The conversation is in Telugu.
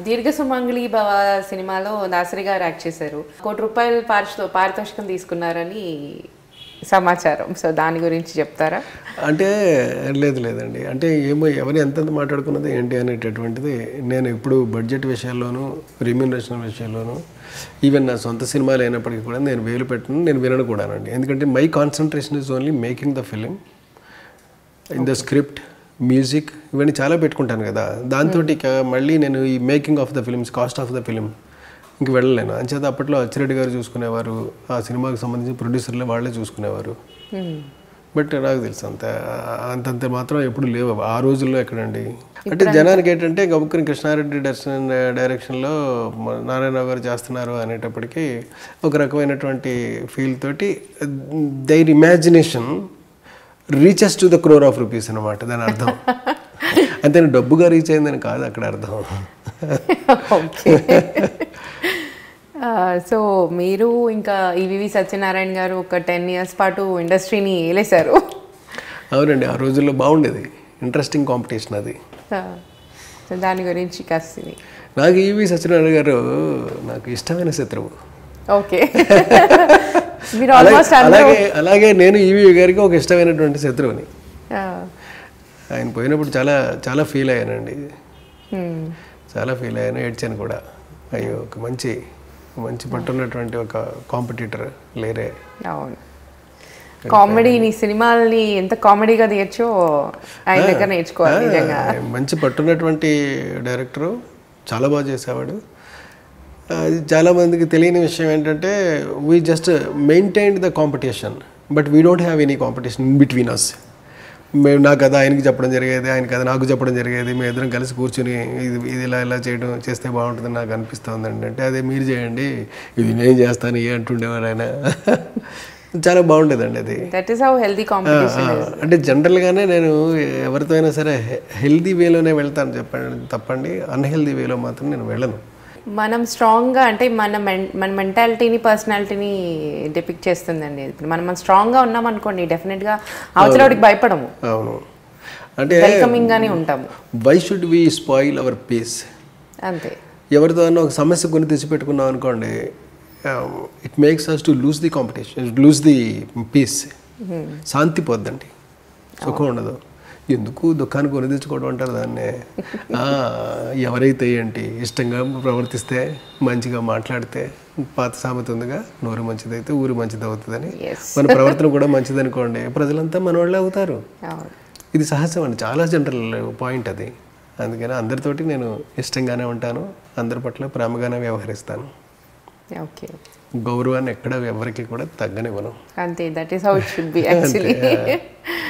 దీర్ఘ సుమంగళి భవ సినిమాలో దాసరి గారు యాక్ట్ చేశారు కోటి రూపాయలు పారితో పారితోషికం తీసుకున్నారని సమాచారం సో దాని గురించి చెప్తారా అంటే లేదు లేదండి అంటే ఏమో ఎవరు ఎంతెంత మాట్లాడుకున్నది ఏంటి అనేటటువంటిది నేను ఎప్పుడు బడ్జెట్ విషయాల్లోనూ రెమ్యూనరేషన్ విషయాల్లోనూ ఈవెన్ నా సొంత సినిమాలు అయినప్పటికీ కూడా నేను వేలు పెట్టను నేను వినను కూడానండి ఎందుకంటే my concentration is only making the film in the script music ఇవన్నీ చాలా పెట్టుకుంటాను కదా దాంతో ఇక మళ్ళీ నేను ఈ making of the films cost of the film ఇంక వెళ్ళలేను అంచేత అప్పట్లో అచ్చిరెడ్డి గారు చూసుకునేవారు ఆ సినిమాకి సంబంధించిన ప్రొడ్యూసర్లే వాళ్ళే చూసుకునేవారు బట్ నాకు తెలుసు అంత అంతంత మాత్రం ఎప్పుడు లేవు ఆ రోజుల్లో ఎక్కడండి అంటే జనానికి ఏంటంటే గబుక్కుని కృష్ణారెడ్డి డైరెక్షన్ డైరెక్షన్లో మ- నారాయణరావు గారు చేస్తున్నారు అనేటప్పటికీ ఒక రకమైనటువంటి ఫీల్ తోటి their imagination reaches to the crore of rupees అనమాట దాని అర్థం అంతే డబ్బుగా రీచ్ అయిందని కాదు అక్కడ అర్థం ఓకే సో మీరు ఇంకా ఈవివి సత్యనారాయణ గారు ఒక టెన్ ఇయర్స్ పాటు ఇండస్ట్రీని ఏలేశారు అవునండి ఆ రోజుల్లో బాగుండేది ఇంట్రెస్టింగ్ కాంపిటీషన్ అది సో దాని గురించి కాస్త నాకు ఈవి సత్యనారాయణ గారు నాకు ఇష్టమైన శత్రువు ఓకే మీరు ఆల్మోస్ట్ అలాగే అలాగే నేను ఈవి గారికి ఒక ఇష్టమైనటువంటి శత్రువుని ఆయన పోయినప్పుడు చాలా చాలా ఫీల్ అయ్యానండి చాలా ఫీల్ అయ్యాను ఏడ్చాను కూడా అయ్యో ఒక మంచి మంచి పట్టున్నటువంటి ఒక కాంపిటీటర్ లేరే అవును కామెడీని సినిమాల్ని ఎంత కామెడీగా తీయచ్చో ఆయన దగ్గర నేర్చుకోవాలి నిజంగా ఆయన మంచి పట్టున్నటువంటి డైరెక్టరు చాలా బాగా చేసేవాడు అది చాలా మందికి తెలియని విషయం ఏంటంటే we just maintain the competition but we don't have any competition in between us మేము నా కథ ఆయనకి చెప్పడం జరిగేది ఆయన కథ నాకు చెప్పడం జరిగేది మేము ఇద్దరం కలిసి కూర్చుని ఇది ఇది ఇలా ఇలా చేయడం చేస్తే బాగుంటుందని నాకు అనిపిస్తుందండి అంటే అదే మీరు చేయండి ఇది నేను చేస్తాను ఏ అంటుండేవారు ఆయన చాలా బాగుండేదండి అది that is how healthy competition ఆ, అంటే జనరల్గానే నేను ఎవరితో అయినా సరే హెల్దీ వేలోనే వెళ్తాను చెప్పండి తప్పండి అన్హెల్దీ వేలో మాత్రం నేను వెళ్ళను మనం స్ట్రాంగ్గా అంటే మన men- మన మెంటాలిటీని పర్సనాలిటీని డిపిక్ట్ చేస్తుందండి ఇప్పుడు మనం స్ట్రాంగ్గా ఉన్నాం అనుకోండి డెఫినెట్గా అవతలవాడికి భయపడము అవును అంటే వెల్కమింగ్ గానే ఉంటాము why should we spoil our peace అంతే ఎవరితో అన్నా ఒక సమస్య కొని తెచ్చిపెట్టుకున్నాం అనుకోండి it makes us to lose the competition lose the peace శాంతి పోద్దండి సుఖం ఉండదు ఎందుకు దుఃఖాన్ని కొని తెచ్చుకోవడం అంటారు దాన్నే ఆ, ఎవరైతే ఏంటి ఇష్టంగా ప్రవర్తిస్తే మంచిగా మాట్లాడితే పాత సామెత ఉందిగా నోరు మంచిదైతే ఊరు మంచిది అవుతుందని ఎస్ మన ప్రవర్తన కూడా మంచిది అనుకోండి ప్రజలంతా మనవాళ్ళే అవుతారు అవును ఇది సహజం అండి చాలా జనరల్ పాయింట్ అది అందుకని అందరితోటి నేను ఇష్టంగానే ఉంటాను అందరి పట్ల ప్రేమగానే వ్యవహరిస్తాను ఓకే గౌరవాన్ని ఎక్కడ ఎవరికి కూడా తగ్గనివ్వను అంతే that is how it should be actually